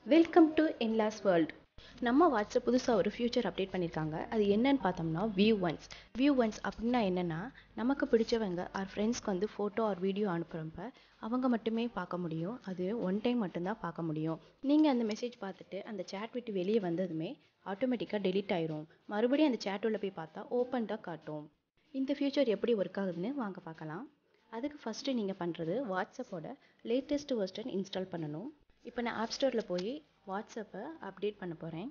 welcome to in laws world நம்ம WhatsApp புதுசாக ஒரு ஃபியூச்சர் அப்டேட் பண்ணியிருக்காங்க அது என்னன்னு பார்த்தோம்னா வியூ ஒன்ஸ் வியூ ஒன்ஸ் அப்படின்னா என்னென்னா நமக்கு பிடிச்சவங்க ஆர் ஃப்ரெண்ட்ஸ்க்கு வந்து ஃபோட்டோ ஆர் வீடியோ அனுப்புகிறப்ப அவங்க மட்டுமே பார்க்க முடியும் அது ஒன் டைம் மட்டும்தான் பார்க்க முடியும் நீங்கள் அந்த மெசேஜ் பார்த்துட்டு அந்த சேட் விட்டு வெளியே வந்ததுமே ஆட்டோமேட்டிக்காக டெலீட் ஆயிரும் மறுபடியும் அந்த சேட் உள்ள போய் பார்த்தா ஓப்பன் தான் காட்டும் இந்த ஃபியூச்சர் எப்படி ஒர்க் ஆகுதுன்னு வாங்க பார்க்கலாம் அதுக்கு ஃபஸ்ட்டு நீங்கள் பண்ணுறது வாட்ஸ்அப்போட லேட்டஸ்ட் வெர்ஷன் இன்ஸ்டால் பண்ணணும் இப்போ நான் ஆப் ஸ்டோரில் போய் வாட்ஸ்அப்பை அப்டேட் பண்ண போகிறேன்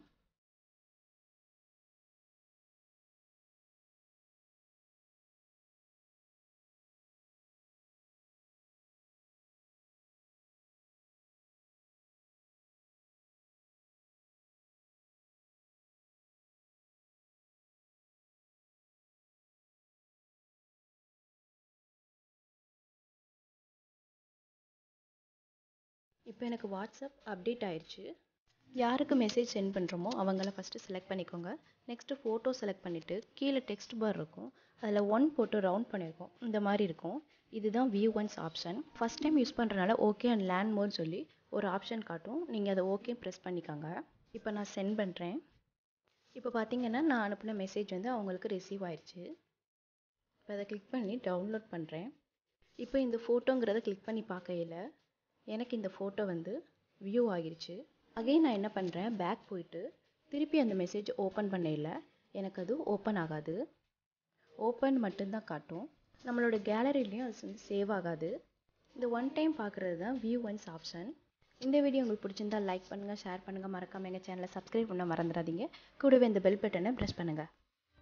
இப்போ எனக்கு வாட்ஸ்அப் அப்டேட் ஆயிடுச்சு யாருக்கு மெசேஜ் சென்ட் பண்ணுறோமோ அவங்கள ஃபஸ்ட்டு செலக்ட் பண்ணிக்கோங்க நெக்ஸ்ட்டு ஃபோட்டோ செலக்ட் பண்ணிவிட்டு கீழே டெக்ஸ்ட் பார் இருக்கும் அதில் ஒன் போட்டு ரவுண்ட் பண்ணியிருக்கோம் இந்த மாதிரி இருக்கும் இதுதான் view once option first time use பண்ணுறனால ஓகே அண்ட் லேண்ட் மோட் சொல்லி ஒரு ஆப்ஷன் காட்டும் நீங்கள் அதை ஓகே ப்ரெஸ் பண்ணிக்கோங்க இப்போ நான் சென்ட் பண்ணுறேன் இப்போ பார்த்தீங்கன்னா நான் அனுப்பின மெசேஜ் வந்து அவங்களுக்கு ரிசீவ் ஆயிடுச்சு இப்போ அதை கிளிக் பண்ணி டவுன்லோட் பண்ணுறேன் இப்போ இந்த ஃபோட்டோங்கிறத கிளிக் பண்ணி பார்க்கையில் எனக்கு இந்த ஃபோட்டோ வந்து வியூ ஆகிருச்சு அகைன் நான் என்ன பண்ணுறேன் பேக் போயிட்டு திருப்பி அந்த மெசேஜ் ஓப்பன் பண்ணையில் எனக்கு அது ஓப்பன் ஆகாது ஓப்பன் மட்டும்தான் காட்டும் நம்மளோட கேலரிலையும் அது வந்து சேவ் ஆகாது இந்த ஒன் டைம் பார்க்குறது தான் வியூ ஒன்ஸ் ஆப்ஷன் இந்த வீடியோ உங்களுக்கு பிடிச்சிருந்தா லைக் பண்ணுங்கள் ஷேர் பண்ணுங்கள் மறக்காமல் எங்கள் சேனலை சப்ஸ்கிரைப் பண்ண மறந்துடாதீங்க கூடவே இந்த பெல் பட்டனை ப்ரெஸ் பண்ணுங்கள்